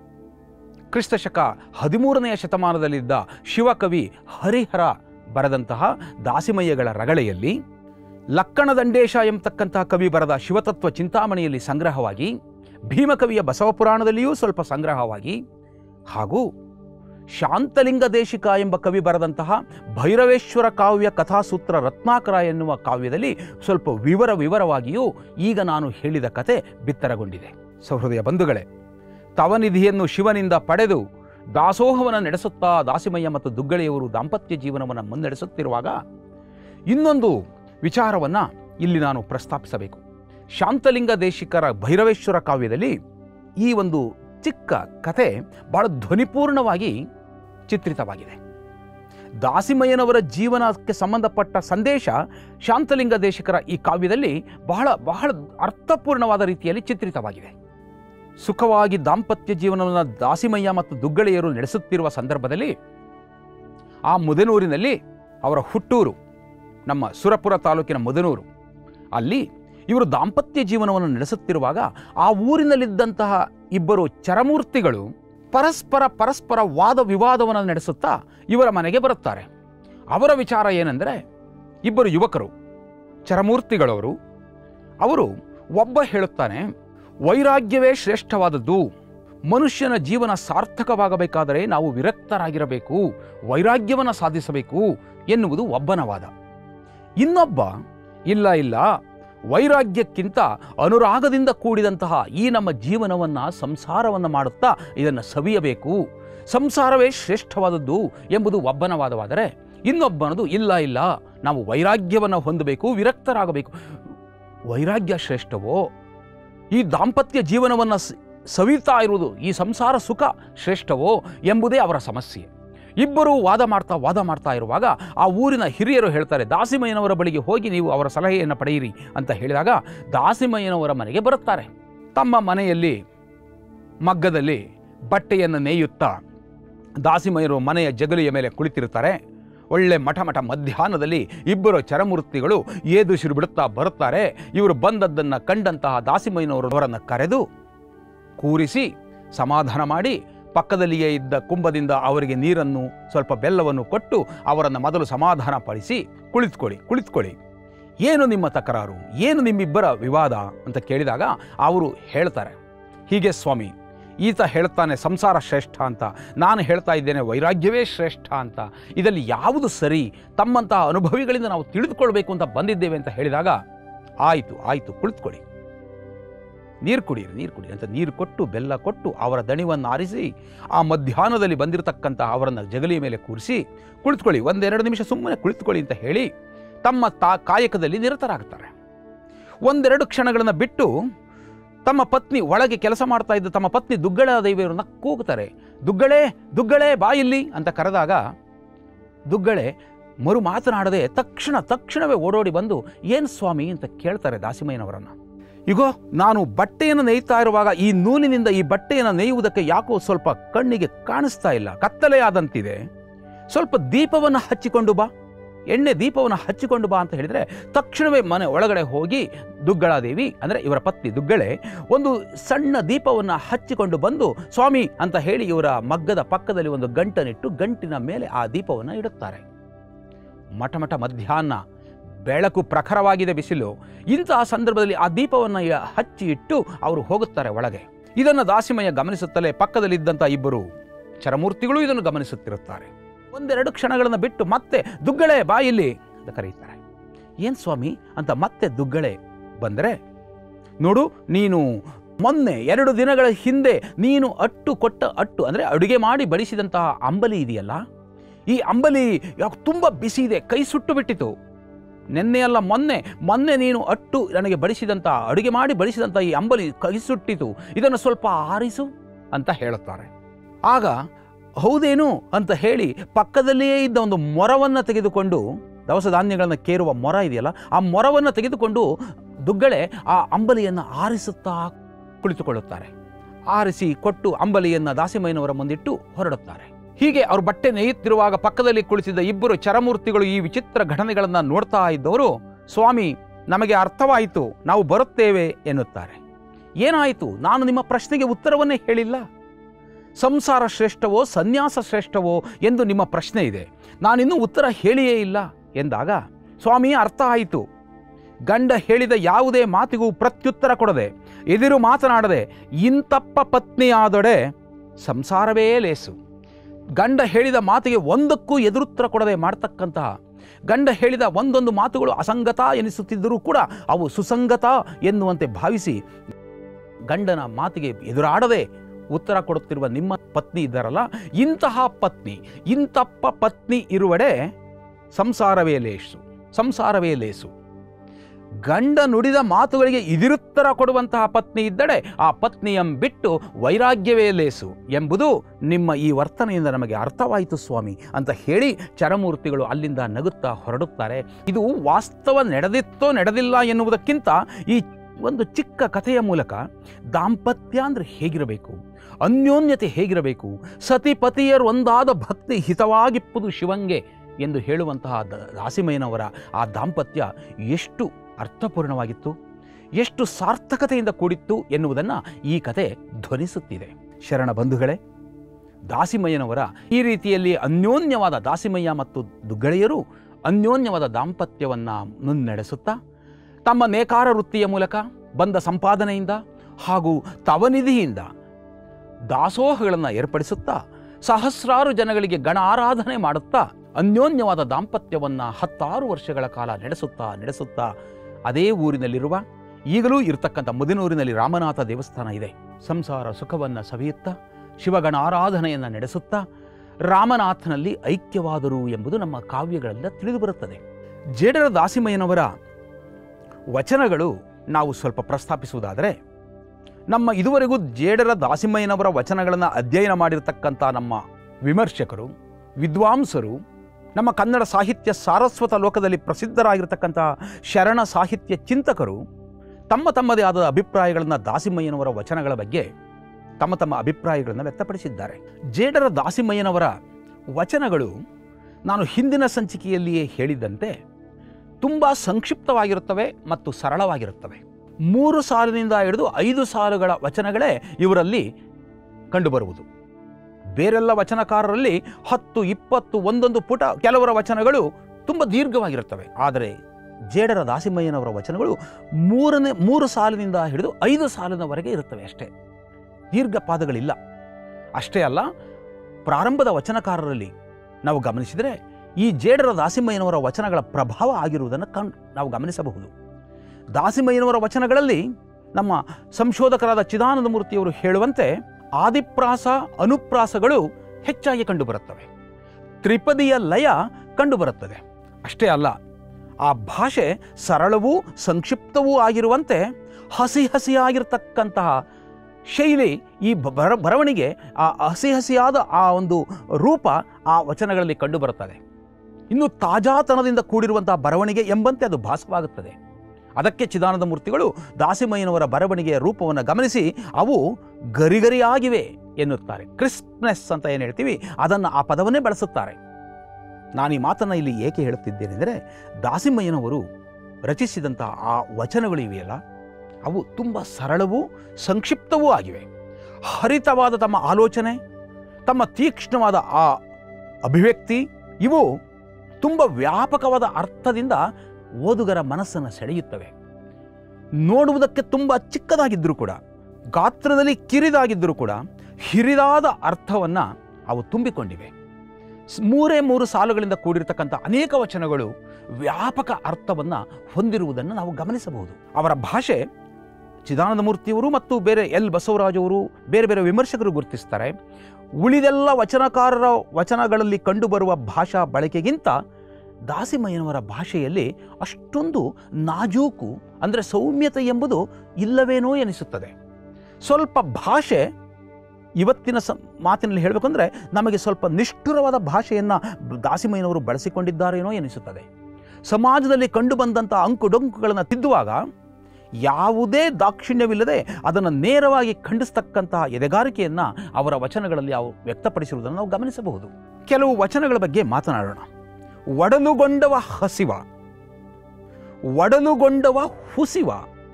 Speaker 1: ಕ್ರಿಸ್ತಶಕ ಹದಿಮೂರನೆಯ ಶತಮಾನದಲ್ಲಿದ್ದ ಶಿವಕವಿ ಹರಿಹರ ಬರೆದಂತಹ ದಾಸಿಮಯ್ಯಗಳ ರಗಳೆಯಲ್ಲಿ ಲಕ್ಕಣ ದಂಡೇಶ ಎಂಬತಕ್ಕಂತಹ ಕವಿ ಬರೆದ ಶಿವತತ್ವ ಚಿಂತಾಮಣಿಯಲ್ಲಿ ಸಂಗ್ರಹವಾಗಿ ಭೀಮಕವಿಯ ಬಸವಪುರಾಣದಲ್ಲಿಯೂ ಸ್ವಲ್ಪ ಸಂಗ್ರಹವಾಗಿ ಹಾಗೂ ಶಾಂತಲಿಂಗ ದೇಶಿಕ ಎಂಬ ಕವಿ ಬರೆದಂತಹ ಭೈರವೇಶ್ವರ ಕಾವ್ಯ ಕಥಾಸೂತ್ರ ರತ್ನಾಕರ ಎನ್ನುವ ಕಾವ್ಯದಲ್ಲಿ ಸ್ವಲ್ಪ ವಿವರ ವಿವರವಾಗಿಯೂ ಈಗ ನಾನು ಹೇಳಿದ ಕತೆ ಬಿತ್ತರಗೊಂಡಿದೆ ಸಹೃದಯ ಬಂಧುಗಳೇ ತವನಿಧಿಯನ್ನು ಶಿವನಿಂದ ಪಡೆದು ದಾಸೋಹವನ್ನು ನಡೆಸುತ್ತಾ ದಾಸಿಮಯ್ಯ ಮತ್ತು ದುಗ್ಗಳೆಯವರು ದಾಂಪತ್ಯ ಜೀವನವನ್ನು ಮುನ್ನಡೆಸುತ್ತಿರುವಾಗ ಇನ್ನೊಂದು ವಿಚಾರವನ್ನು ಇಲ್ಲಿ ನಾನು ಪ್ರಸ್ತಾಪಿಸಬೇಕು ಶಾಂತಲಿಂಗ ದೇಶಿಕರ ಭೈರವೇಶ್ವರ ಕಾವ್ಯದಲ್ಲಿ ಈ ಒಂದು ಚಿಕ್ಕ ಕತೆ ಬಹಳ ಧ್ವನಿಪೂರ್ಣವಾಗಿ ಚಿತ್ರಿತವಾಗಿದೆ ದಾಸಿಮಯ್ಯನವರ ಜೀವನಕ್ಕೆ ಸಂಬಂಧಪಟ್ಟ ಸಂದೇಶ ಶಾಂತಲಿಂಗ ದೇಶಿಕರ ಈ ಕಾವ್ಯದಲ್ಲಿ ಬಹಳ ಬಹಳ ಅರ್ಥಪೂರ್ಣವಾದ ರೀತಿಯಲ್ಲಿ ಚಿತ್ರಿತವಾಗಿದೆ ಸುಖವಾಗಿ ದಾಂಪತ್ಯ ಜೀವನವನ್ನು ದಾಸಿಮಯ್ಯ ಮತ್ತು ದುಗ್ಗಳೆಯರು ನಡೆಸುತ್ತಿರುವ ಸಂದರ್ಭದಲ್ಲಿ ಆ ಮುದನೂರಿನಲ್ಲಿ ಅವರ ಹುಟ್ಟೂರು ನಮ್ಮ ಸುರಪುರ ತಾಲೂಕಿನ ಮುದನೂರು ಅಲ್ಲಿ ಇವರು ದಾಂಪತ್ಯ ಜೀವನವನ್ನು ನಡೆಸುತ್ತಿರುವಾಗ ಆ ಊರಿನಲ್ಲಿದ್ದಂತಹ ಇಬ್ಬರು ಚರಮೂರ್ತಿಗಳು ಪರಸ್ಪರ ಪರಸ್ಪರ ವಾದ ವಿವಾದವನ್ನು ನಡೆಸುತ್ತಾ ಇವರ ಮನೆಗೆ ಬರುತ್ತಾರೆ ಅವರ ವಿಚಾರ ಏನೆಂದರೆ ಇಬ್ಬರು ಯುವಕರು ಚರಮೂರ್ತಿಗಳವರು ಅವರು ಒಬ್ಬ ಹೇಳುತ್ತಾನೆ ವೈರಾಗ್ಯವೇ ಶ್ರೇಷ್ಠವಾದದ್ದು ಮನುಷ್ಯನ ಜೀವನ ಸಾರ್ಥಕವಾಗಬೇಕಾದರೆ ನಾವು ವಿರಕ್ತರಾಗಿರಬೇಕು ವೈರಾಗ್ಯವನ್ನು ಸಾಧಿಸಬೇಕು ಎನ್ನುವುದು ಒಬ್ಬನ ವಾದ ಇನ್ನೊಬ್ಬ ಇಲ್ಲ ಇಲ್ಲ ವೈರಾಗ್ಯಕ್ಕಿಂತ ಅನುರಾಗದಿಂದ ಕೂಡಿದಂತಹ ಈ ನಮ್ಮ ಜೀವನವನ್ನು ಸಂಸಾರವನ್ನು ಮಾಡುತ್ತಾ ಇದನ್ನು ಸವಿಯಬೇಕು ಸಂಸಾರವೇ ಶ್ರೇಷ್ಠವಾದದ್ದು ಎಂಬುದು ಒಬ್ಬನ ವಾದವಾದರೆ ಇನ್ನೊಬ್ಬನದು ಇಲ್ಲ ಇಲ್ಲ ನಾವು ವೈರಾಗ್ಯವನ್ನು ಹೊಂದಬೇಕು ವಿರಕ್ತರಾಗಬೇಕು ವೈರಾಗ್ಯ ಶ್ರೇಷ್ಠವೋ ಈ ದಾಂಪತ್ಯ ಜೀವನವನ್ನು ಸ- ಸವಿತಾ ಇರುವುದು ಈ ಸಂಸಾರ ಸುಖ ಶ್ರೇಷ್ಠವೋ ಎಂಬುದೇ ಅವರ ಸಮಸ್ಯೆ ಇಬ್ಬರು ವಾದ ಮಾಡ್ತಾ ವಾದ ಮಾಡ್ತಾ ಇರುವಾಗ ಆ ಊರಿನ ಹಿರಿಯರು ಹೇಳ್ತಾರೆ ದಾಸಿಮಯ್ಯನವರ ಬಳಿಗೆ ಹೋಗಿ ನೀವು ಅವರ ಸಲಹೆಯನ್ನು ಪಡೆಯಿರಿ ಅಂತ ಹೇಳಿದಾಗ ದಾಸಿಮಯ್ಯನವರ ಮನೆಗೆ ಬರುತ್ತಾರೆ ತಮ್ಮ ಮನೆಯಲ್ಲಿ ಮಗ್ಗದಲ್ಲಿ ಬಟ್ಟೆಯನ್ನು ನೇಯುತ್ತಾ ದಾಸಿಮಯ್ಯರು ಮನೆಯ ಜಗಲಿಯ ಮೇಲೆ ಕುಳಿತಿರುತ್ತಾರೆ ಒಳ್ಳೆ ಮಠ ಮಠ ಮಧ್ಯಾಹ್ನದಲ್ಲಿ ಇಬ್ಬರು ಚರಮೂರ್ತಿಗಳು ಏದುಸಿರು ಬಿಡುತ್ತಾ ಬರುತ್ತಾರೆ ಇವರು ಬಂದದ್ದನ್ನು ಕಂಡಂತಹ ದಾಸಿಮಯ್ಯನವರು ಅವರನ್ನು ಕರೆದು ಕೂರಿಸಿ ಸಮಾಧಾನ ಮಾಡಿ ಪಕ್ಕದಲ್ಲಿಯೇ ಇದ್ದ ಕುಂಭದಿಂದ ಅವರಿಗೆ ನೀರನ್ನು ಸ್ವಲ್ಪ ಬೆಲ್ಲವನ್ನು ಕೊಟ್ಟು ಅವರನ್ನು ಮೊದಲು ಸಮಾಧಾನ ಪಡಿಸಿ ಕುಳಿತುಕೊಳ್ಳಿ ಕುಳಿತುಕೊಳ್ಳಿ ಏನು ನಿಮ್ಮ ತಕರಾರು ಏನು ನಿಮ್ಮಿಬ್ಬರ ವಿವಾದ ಅಂತ ಕೇಳಿದಾಗ ಅವರು ಹೇಳ್ತಾರೆ ಹೀಗೆ ಸ್ವಾಮಿ ಈತ ಹೇಳ್ತಾನೆ ಸಂಸಾರ ಶ್ರೇಷ್ಠ ಅಂತ ನಾನು ಹೇಳ್ತಾ ಇದ್ದೇನೆ ವೈರಾಗ್ಯವೇ ಶ್ರೇಷ್ಠ ಅಂತ ಇದರಲ್ಲಿ ಯಾವುದು ಸರಿ ತಮ್ಮಂತಹ ಅನುಭವಿಗಳಿಂದ ನಾವು ತಿಳಿದುಕೊಳ್ಬೇಕು ಅಂತ ಬಂದಿದ್ದೇವೆ ಅಂತ ಹೇಳಿದಾಗ ಆಯಿತು ಆಯಿತು ಕುಳಿತುಕೊಳ್ಳಿ ನೀರು ಕುಡೀರಿ ನೀರು ಕುಡಿ ಅಂತ ನೀರು ಕೊಟ್ಟು ಬೆಲ್ಲ ಕೊಟ್ಟು ಅವರ ದಣಿವನ್ನು ಆರಿಸಿ ಆ ಮಧ್ಯಾಹ್ನದಲ್ಲಿ ಬಂದಿರತಕ್ಕಂಥ ಅವರನ್ನು ಜಗಲಿಯ ಮೇಲೆ ಕೂರಿಸಿ ಕುಳಿತುಕೊಳ್ಳಿ ಒಂದೆರಡು ನಿಮಿಷ ಸುಮ್ಮನೆ ಕುಳಿತುಕೊಳ್ಳಿ ಅಂತ ಹೇಳಿ ತಮ್ಮ ತಾ ಕಾಯಕದಲ್ಲಿ ನಿರತರಾಗ್ತಾರೆ ಒಂದೆರಡು ಕ್ಷಣಗಳನ್ನು ಬಿಟ್ಟು ತಮ್ಮ ಪತ್ನಿ ಒಳಗೆ ಕೆಲಸ ಮಾಡ್ತಾ ಇದ್ದ ತಮ್ಮ ಪತ್ನಿ ದುಗ್ಗಳ ದೈವರನ್ನ ಕೂಗುತ್ತಾರೆ ದುಗ್ಗಳೇ ದುಗ್ಗಳೇ ಬಾ ಇಲ್ಲಿ ಅಂತ ಕರೆದಾಗ ದುಗ್ಗಳೆ ಮರು ಮಾತನಾಡದೆ ತಕ್ಷಣ ತಕ್ಷಣವೇ ಓಡೋಡಿ ಬಂದು ಏನು ಸ್ವಾಮಿ ಅಂತ ಕೇಳ್ತಾರೆ ದಾಸಿಮಯ್ಯನವರನ್ನು ಇಗೋ ನಾನು ಬಟ್ಟೆಯನ್ನು ನೇಯ್ತಾ ಇರುವಾಗ ಈ ನೂಲಿನಿಂದ ಈ ಬಟ್ಟೆಯನ್ನು ನೇಯುವುದಕ್ಕೆ ಯಾಕೋ ಸ್ವಲ್ಪ ಕಣ್ಣಿಗೆ ಕಾಣಿಸ್ತಾ ಇಲ್ಲ ಕತ್ತಲೆಯಾದಂತಿದೆ ಸ್ವಲ್ಪ ದೀಪವನ್ನು ಹಚ್ಚಿಕೊಂಡು ಬಾ ಎಣ್ಣೆ ದೀಪವನ್ನು ಹಚ್ಚಿಕೊಂಡು ಬಾ ಅಂತ ಹೇಳಿದರೆ ತಕ್ಷಣವೇ ಮನೆ ಒಳಗಡೆ ಹೋಗಿ ದುಗ್ಗಳಾದೇವಿ ಅಂದರೆ ಇವರ ಪತ್ನಿ ದುಗ್ಗಳೆ ಒಂದು ಸಣ್ಣ ದೀಪವನ್ನು ಹಚ್ಚಿಕೊಂಡು ಬಂದು ಸ್ವಾಮಿ ಅಂತ ಹೇಳಿ ಇವರ ಮಗ್ಗದ ಪಕ್ಕದಲ್ಲಿ ಒಂದು ಗಂಟನಿಟ್ಟು ಗಂಟಿನ ಮೇಲೆ ಆ ದೀಪವನ್ನು ಇಡುತ್ತಾರೆ ಮಠ ಮಠ ಮಧ್ಯಾಹ್ನ ಬೆಳಕು ಪ್ರಖರವಾಗಿದೆ ಬಿಸಿಲು ಇಂತಹ ಸಂದರ್ಭದಲ್ಲಿ ಆ ದೀಪವನ್ನು ಯ- ಹಚ್ಚಿ ಇಟ್ಟು ಅವರು ಹೋಗುತ್ತಾರೆ ಒಳಗೆ ಇದನ್ನು ದಾಸಿಮಯ್ಯ ಗಮನಿಸುತ್ತಲೇ ಪಕ್ಕದಲ್ಲಿದ್ದಂಥ ಇಬ್ಬರು ಚರಮೂರ್ತಿಗಳು ಇದನ್ನು ಗಮನಿಸುತ್ತಿರುತ್ತಾರೆ ಒಂದೆರಡು ಕ್ಷಣಗಳನ್ನು ಬಿಟ್ಟು ಮತ್ತೆ ದುಗ್ಗಳೆ ಬಾ ಇಲ್ಲಿ ಅಂತ ಕರೀತಾರೆ ಏನು ಸ್ವಾಮಿ ಅಂತ ಮತ್ತೆ ದುಗ್ಗಳೆ ಬಂದರೆ ನೋಡು ನೀನು ಮೊನ್ನೆ ಎರಡು ದಿನಗಳ ಹಿಂದೆ ನೀನು ಅಟ್ಟು ಕೊಟ್ಟ ಅಟ್ಟು ಅಂದರೆ ಅಡುಗೆ ಮಾಡಿ ಬಡಿಸಿದಂತಹ ಅಂಬಲಿ ಇದೆಯಲ್ಲ ಈ ಅಂಬಲಿ ಯಾಕೆ ತುಂಬ ಬಿಸಿ ಇದೆ ಕೈ ಸುಟ್ಟು ಬಿಟ್ಟಿತು ನಿನ್ನೆ ಅಲ್ಲ ಮೊನ್ನೆ ಮೊನ್ನೆ ನೀನು ಅಟ್ಟು ನನಗೆ ಬಡಿಸಿದಂಥ ಅಡುಗೆ ಮಾಡಿ ಬಡಿಸಿದಂಥ ಈ ಅಂಬಲಿ ಕೈ ಸುಟ್ಟಿತು ಇದನ್ನು ಸ್ವಲ್ಪ ಆರಿಸು ಅಂತ ಹೇಳುತ್ತಾರೆ ಆಗ ಹೌದೇನು ಅಂತ ಹೇಳಿ ಪಕ್ಕದಲ್ಲಿಯೇ ಇದ್ದ ಒಂದು ಮೊರವನ್ನು ತೆಗೆದುಕೊಂಡು ದವಸ ಧಾನ್ಯಗಳನ್ನು ಕೇರುವ ಮೊರ ಇದೆಯಲ್ಲ ಆ ಮೊರವನ್ನು ತೆಗೆದುಕೊಂಡು ದುಗ್ಗಳೆ ಆ ಅಂಬಲಿಯನ್ನು ಆರಿಸುತ್ತಾ ಕುಳಿತುಕೊಳ್ಳುತ್ತಾರೆ ಆರಿಸಿ ಕೊಟ್ಟು ಅಂಬಲಿಯನ್ನು ದಾಸಿಮಯ್ಯನವರ ಮುಂದಿಟ್ಟು ಹೊರಡುತ್ತಾರೆ ಹೀಗೆ ಅವರು ಬಟ್ಟೆ ನೇಯುತ್ತಿರುವಾಗ ಪಕ್ಕದಲ್ಲಿ ಕುಳಿತಿದ್ದ ಇಬ್ಬರು ಚರಮೂರ್ತಿಗಳು ಈ ವಿಚಿತ್ರ ಘಟನೆಗಳನ್ನು ನೋಡ್ತಾ ಇದ್ದವರು ಸ್ವಾಮಿ ನಮಗೆ ಅರ್ಥವಾಯಿತು ನಾವು ಬರುತ್ತೇವೆ ಎನ್ನುತ್ತಾರೆ ಏನಾಯಿತು ನಾನು ನಿಮ್ಮ ಪ್ರಶ್ನೆಗೆ ಉತ್ತರವನ್ನೇ ಹೇಳಿಲ್ಲ ಸಂಸಾರ ಶ್ರೇಷ್ಠವೋ ಸನ್ಯಾಸ ಶ್ರೇಷ್ಠವೋ ಎಂದು ನಿಮ್ಮ ಪ್ರಶ್ನೆ ಇದೆ ನಾನಿನ್ನೂ ಉತ್ತರ ಹೇಳಿಯೇ ಇಲ್ಲ ಎಂದಾಗ ಸ್ವಾಮಿ ಅರ್ಥ ಆಯಿತು ಗಂಡ ಹೇಳಿದ ಯಾವುದೇ ಮಾತಿಗೂ ಪ್ರತ್ಯುತ್ತರ ಕೊಡದೆ ಎದುರು ಮಾತನಾಡದೆ ಇಂತಪ್ಪ ಪತ್ನಿಯಾದೊಡೆ ಸಂಸಾರವೇ ಲೇಸು ಗಂಡ ಹೇಳಿದ ಮಾತಿಗೆ ಒಂದಕ್ಕೂ ಎದುರುತ್ತರ ಕೊಡದೆ ಮಾಡ್ತಕ್ಕಂತಹ ಗಂಡ ಹೇಳಿದ ಒಂದೊಂದು ಮಾತುಗಳು ಅಸಂಗತ ಎನಿಸುತ್ತಿದ್ದರೂ ಕೂಡ ಅವು ಸುಸಂಗತ ಎನ್ನುವಂತೆ ಭಾವಿಸಿ ಗಂಡನ ಮಾತಿಗೆ ಎದುರಾಡದೆ ಉತ್ತರ ಕೊಡುತ್ತಿರುವ ನಿಮ್ಮ ಪತ್ನಿ ಇದ್ದಾರಲ್ಲ ಇಂತಹ ಪತ್ನಿ ಇಂತಪ್ಪ ಪತ್ನಿ ಇರುವಡೆ ಸಂಸಾರವೇ ಲೇಸು ಸಂಸಾರವೇ ಲೇಸು ಗಂಡ ನುಡಿದ ಮಾತುಗಳಿಗೆ ಇದಿರುತ್ತರ ಕೊಡುವಂತಹ ಪತ್ನಿ ಇದ್ದಡೆ ಆ ಪತ್ನಿಯಂ ಬಿಟ್ಟು ವೈರಾಗ್ಯವೇ ಲೇಸು ಎಂಬುದು ನಿಮ್ಮ ಈ ವರ್ತನೆಯಿಂದ ನಮಗೆ ಅರ್ಥವಾಯಿತು ಸ್ವಾಮಿ ಅಂತ ಹೇಳಿ ಚರಮೂರ್ತಿಗಳು ಅಲ್ಲಿಂದ ನಗುತ್ತಾ ಹೊರಡುತ್ತಾರೆ ಇದು ವಾಸ್ತವ ನಡೆದಿತ್ತೋ ನಡೆದಿಲ್ಲ ಎನ್ನುವುದಕ್ಕಿಂತ ಈ ಒಂದು ಚಿಕ್ಕ ಕಥೆಯ ಮೂಲಕ ದಾಂಪತ್ಯ ಅಂದರೆ ಹೇಗಿರಬೇಕು ಅನ್ಯೋನ್ಯತೆ ಹೇಗಿರಬೇಕು ಸತಿಪತಿಯರು ಒಂದಾದ ಭಕ್ತಿ ಹಿತವಾಗಿಪ್ಪುದು ಶಿವಂಗೆ ಎಂದು ಹೇಳುವಂತಹ ದ- ದಾಸಿಮಯ್ಯನವರ ಆ ದಾಂಪತ್ಯ ಎಷ್ಟು ಅರ್ಥಪೂರ್ಣವಾಗಿತ್ತು ಎಷ್ಟು ಸಾರ್ಥಕತೆಯಿಂದ ಕೂಡಿತ್ತು ಎನ್ನುವುದನ್ನು ಈ ಕತೆ ಧ್ವನಿಸುತ್ತಿದೆ ಶರಣ ಬಂಧುಗಳೇ ದಾಸಿಮಯ್ಯನವರ ಈ ರೀತಿಯಲ್ಲಿ ಅನ್ಯೋನ್ಯವಾದ ದಾಸಿಮಯ್ಯ ಮತ್ತು ದುಗ್ಗಳೆಯರು ಅನ್ಯೋನ್ಯವಾದ ದಾಂಪತ್ಯವನ್ನು ಮುನ್ನಡೆಸುತ್ತಾ ತಮ್ಮ ನೇಕಾರ ವೃತ್ತಿಯ ಮೂಲಕ ಬಂದ ಸಂಪಾದನೆಯಿಂದ ಹಾಗೂ ತವನಿಧಿಯಿಂದ ದಾಸೋಹಗಳನ್ನು ಏರ್ಪಡಿಸುತ್ತಾ ಸಹಸ್ರಾರು ಜನಗಳಿಗೆ ಗಣ ಆರಾಧನೆ ಮಾಡುತ್ತಾ ಅನ್ಯೋನ್ಯವಾದ ದಾಂಪತ್ಯವನ್ನು ಹತ್ತಾರು ವರ್ಷಗಳ ಕಾಲ ನಡೆಸುತ್ತಾ ನಡೆಸುತ್ತಾ ಅದೇ ಊರಿನಲ್ಲಿರುವ ಈಗಲೂ ಇರತಕ್ಕಂಥ ಮುದಿನೂರಿನಲ್ಲಿ ರಾಮನಾಥ ದೇವಸ್ಥಾನ ಇದೆ ಸಂಸಾರ ಸುಖವನ್ನು ಸವಿಯುತ್ತಾ ಶಿವಗಣ ಆರಾಧನೆಯನ್ನು ನಡೆಸುತ್ತಾ ರಾಮನಾಥನಲ್ಲಿ ಐಕ್ಯವಾದರು ಎಂಬುದು ನಮ್ಮ ಕಾವ್ಯಗಳೆಲ್ಲ ತಿಳಿದುಬರುತ್ತದೆ ಜೇಡರ ದಾಸಿಮಯ್ಯನವರ ವಚನಗಳು ನಾವು ಸ್ವಲ್ಪ ಪ್ರಸ್ತಾಪಿಸುವುದಾದರೆ ನಮ್ಮ ಇದುವರೆಗೂ ಜೇಡರ ದಾಸಿಮಯ್ಯನವರ ವಚನಗಳನ್ನು ಅಧ್ಯಯನ ಮಾಡಿರತಕ್ಕಂಥ ನಮ್ಮ ವಿಮರ್ಶಕರು ವಿದ್ವಾಂಸರು ನಮ್ಮ ಕನ್ನಡ ಸಾಹಿತ್ಯ ಸಾರಸ್ವತ ಲೋಕದಲ್ಲಿ ಪ್ರಸಿದ್ಧರಾಗಿರ್ತಕ್ಕಂಥ ಶರಣ ಸಾಹಿತ್ಯ ಚಿಂತಕರು ತಮ್ಮ ತಮ್ಮದೇ ಆದ ಅಭಿಪ್ರಾಯಗಳನ್ನು ದಾಸಿಮಯ್ಯನವರ ವಚನಗಳ ಬಗ್ಗೆ ತಮ್ಮ ತಮ್ಮ ಅಭಿಪ್ರಾಯಗಳನ್ನು ವ್ಯಕ್ತಪಡಿಸಿದ್ದಾರೆ ಜೇಡರ ದಾಸಿಮಯ್ಯನವರ ವಚನಗಳು ನಾನು ಹಿಂದಿನ ಸಂಚಿಕೆಯಲ್ಲಿಯೇ ಹೇಳಿದ್ದಂತೆ ತುಂಬ ಸಂಕ್ಷಿಪ್ತವಾಗಿರುತ್ತವೆ ಮತ್ತು ಸರಳವಾಗಿರುತ್ತವೆ ಮೂರು ಸಾಲಿನಿಂದ ಹಿಡಿದು ಐದು ಸಾಲುಗಳ ವಚನಗಳೇ ಇವರಲ್ಲಿ ಕಂಡುಬರುವುದು ಬೇರೆಲ್ಲ ವಚನಕಾರರಲ್ಲಿ ಹತ್ತು ಇಪ್ಪತ್ತು ಒಂದೊಂದು ಪುಟ ಕೆಲವರ ವಚನಗಳು ತುಂಬ ದೀರ್ಘವಾಗಿರುತ್ತವೆ ಆದರೆ ಜೇಡರ ದಾಸಿಮಯ್ಯನವರ ವಚನಗಳು ಮೂರನೇ ಮೂರು ಸಾಲಿನಿಂದ ಹಿಡಿದು ಐದು ಸಾಲಿನವರೆಗೆ ಇರುತ್ತವೆ ಅಷ್ಟೇ ದೀರ್ಘ ಪಾದಗಳಿಲ್ಲ ಅಷ್ಟೇ ಅಲ್ಲ ಪ್ರಾರಂಭದ ವಚನಕಾರರಲ್ಲಿ ನಾವು ಗಮನಿಸಿದರೆ ಈ ಜೇಡರ ದಾಸಿಮಯ್ಯನವರ ವಚನಗಳ ಪ್ರಭಾವ ಆಗಿರುವುದನ್ನು ಕಣ್ ನಾವು ಗಮನಿಸಬಹುದು ದಾಸಿಮಯ್ಯನವರ ವಚನಗಳಲ್ಲಿ ನಮ್ಮ ಸಂಶೋಧಕರಾದ ಚಿದಾನಂದ ಮೂರ್ತಿಯವರು ಹೇಳುವಂತೆ ಆದಿಪ್ರಾಸ ಅನುಪ್ರಾಸಗಳು ಹೆಚ್ಚಾಗಿ ಕಂಡುಬರುತ್ತವೆ ತ್ರಿಪದಿಯ ಲಯ ಕಂಡುಬರುತ್ತದೆ ಅಷ್ಟೇ ಅಲ್ಲ ಆ ಭಾಷೆ ಸರಳವೂ ಸಂಕ್ಷಿಪ್ತವೂ ಆಗಿರುವಂತೆ ಹಸಿ ಹಸಿಯಾಗಿರ್ತಕ್ಕಂತಹ ಶೈಲಿ ಈ ಬರ ಬರವಣಿಗೆ ಆ ಹಸಿ ಹಸಿಯಾದ ಆ ಒಂದು ರೂಪ ಆ ವಚನಗಳಲ್ಲಿ ಕಂಡುಬರುತ್ತದೆ ಇನ್ನು ತಾಜಾತನದಿಂದ ಕೂಡಿರುವಂತಹ ಬರವಣಿಗೆ ಎಂಬಂತೆ ಅದು ಭಾಸವಾಗುತ್ತದೆ ಅದಕ್ಕೆ ಚಿದಾನಂದ ಮೂರ್ತಿಗಳು ದಾಸಿಮಯ್ಯನವರ ಬರವಣಿಗೆಯ ರೂಪವನ್ನು ಗಮನಿಸಿ ಅವು ಗರಿಗರಿಯಾಗಿವೆ ಎನ್ನುತ್ತಾರೆ ಕ್ರಿಸ್ಪ್ನೆಸ್ ಅಂತ ಏನು ಹೇಳ್ತೀವಿ ಅದನ್ನು ಆ ಪದವನ್ನೇ ಬಳಸುತ್ತಾರೆ ನಾನು ಈ ಮಾತನ್ನು ಇಲ್ಲಿ ಏಕೆ ಹೇಳುತ್ತಿದ್ದೇನೆಂದರೆ ದಾಸಿಮಯ್ಯನವರು ರಚಿಸಿದಂತಹ ಆ ವಚನಗಳು ಇವೆಯಲ್ಲ ಅವು ತುಂಬ ಸರಳವೂ ಸಂಕ್ಷಿಪ್ತವೂ ಆಗಿವೆ ಹರಿತವಾದ ತಮ್ಮ ಆಲೋಚನೆ ತಮ್ಮ ತೀಕ್ಷ್ಣವಾದ ಆ ಅಭಿವ್ಯಕ್ತಿ ಇವು ತುಂಬ ವ್ಯಾಪಕವಾದ ಅರ್ಥದಿಂದ ಓದುಗರ ಮನಸ್ಸನ್ನು ಸೆಳೆಯುತ್ತವೆ ನೋಡುವುದಕ್ಕೆ ತುಂಬ ಚಿಕ್ಕದಾಗಿದ್ದರೂ ಕೂಡ ಗಾತ್ರದಲ್ಲಿ ಕಿರಿದಾಗಿದ್ದರೂ ಕೂಡ ಹಿರಿದಾದ ಅರ್ಥವನ್ನು ಅವು ತುಂಬಿಕೊಂಡಿವೆ ಸ್- ಮೂರೇ ಮೂರು ಸಾಲುಗಳಿಂದ ಕೂಡಿರ್ತಕ್ಕಂಥ ಅನೇಕ ವಚನಗಳು ವ್ಯಾಪಕ ಅರ್ಥವನ್ನು ಹೊಂದಿರುವುದನ್ನು ನಾವು ಗಮನಿಸಬಹುದು ಅವರ ಭಾಷೆ ಚಿದಾನಂದ ಮೂರ್ತಿಯವರು ಮತ್ತು ಬೇರೆ ಎಲ್ ಬಸವರಾಜವರು ಬೇರೆ ಬೇರೆ ವಿಮರ್ಶಕರು ಗುರುತಿಸ್ತಾರೆ ಉಳಿದೆಲ್ಲ ವಚನಕಾರರ ವಚನಗಳಲ್ಲಿ ಕಂಡುಬರುವ ಭಾಷಾ ಬಳಕೆಗಿಂತ ದಾಸಿಮಯ್ಯನವರ ಭಾಷೆಯಲ್ಲಿ ಅಷ್ಟೊಂದು ನಾಜೂಕು ಅಂದರೆ ಸೌಮ್ಯತೆ ಎಂಬುದು ಇಲ್ಲವೇನೋ ಎನಿಸುತ್ತದೆ ಸ್ವಲ್ಪ ಭಾಷೆ ಇವತ್ತಿನ ಸ ಮಾತಿನಲ್ಲಿ ಹೇಳಬೇಕಂದ್ರೆ ನಮಗೆ ಸ್ವಲ್ಪ ನಿಷ್ಠುರವಾದ ಭಾಷೆಯನ್ನು ದಾಸಿಮಯ್ಯನವರು ಬಳಸಿಕೊಂಡಿದ್ದಾರೇನೋ ಎನಿಸುತ್ತದೆ ಸಮಾಜದಲ್ಲಿ ಕಂಡುಬಂದಂಥ ಅಂಕುಡೊಂಕುಗಳನ್ನು ತಿದ್ದುವಾಗ ಯಾವುದೇ ದಾಕ್ಷಿಣ್ಯವಿಲ್ಲದೆ ಅದನ್ನು ನೇರವಾಗಿ ಖಂಡಿಸ್ತಕ್ಕಂತಹ ಎದೆಗಾರಿಕೆಯನ್ನು ಅವರ ವಚನಗಳಲ್ಲಿ ಅವು ವ್ಯಕ್ತಪಡಿಸಿರುವುದನ್ನು ನಾವು ಗಮನಿಸಬಹುದು ಕೆಲವು ವಚನಗಳ ಬಗ್ಗೆ ಮಾತನಾಡೋಣ ಒಡಲುಗೊಂಡವ ಹಸಿವ ಒಡಲುಗೊಂಡವ ಹುಸಿವ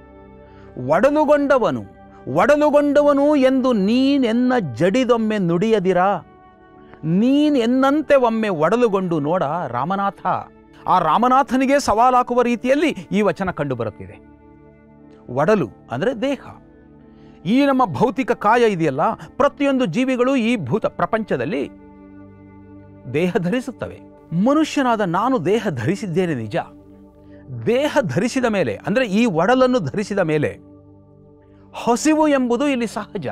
Speaker 1: ಒಡಲುಗೊಂಡವನು ಒಡಲುಗೊಂಡವನು ಎಂದು ನೀನೆನ್ನ ಜಡಿದೊಮ್ಮೆ ನುಡಿಯದಿರ ನೀನೆನ್ನಂತೆ ಒಮ್ಮೆ ಒಡಲುಗೊಂಡು ನೋಡ ರಾಮನಾಥ ಆ ರಾಮನಾಥನಿಗೆ ಸವಾಲಾಕುವ ರೀತಿಯಲ್ಲಿ ಈ ವಚನ ಕಂಡುಬರುತ್ತಿದೆ ಒಡಲು ಅಂದರೆ ದೇಹ ಈ ನಮ್ಮ ಭೌತಿಕ ಕಾಯ ಇದೆಯಲ್ಲ ಪ್ರತಿಯೊಂದು ಜೀವಿಗಳು ಈ ಭೂತ ಪ್ರಪಂಚದಲ್ಲಿ ದೇಹ ಧರಿಸುತ್ತವೆ ಮನುಷ್ಯನಾದ ನಾನು ದೇಹ ಧರಿಸಿದ್ದೇನೆ ನಿಜ ದೇಹ ಧರಿಸಿದ ಮೇಲೆ ಅಂದರೆ ಈ ಒಡಲನ್ನು ಧರಿಸಿದ ಮೇಲೆ ಹಸಿವು ಎಂಬುದು ಇಲ್ಲಿ ಸಹಜ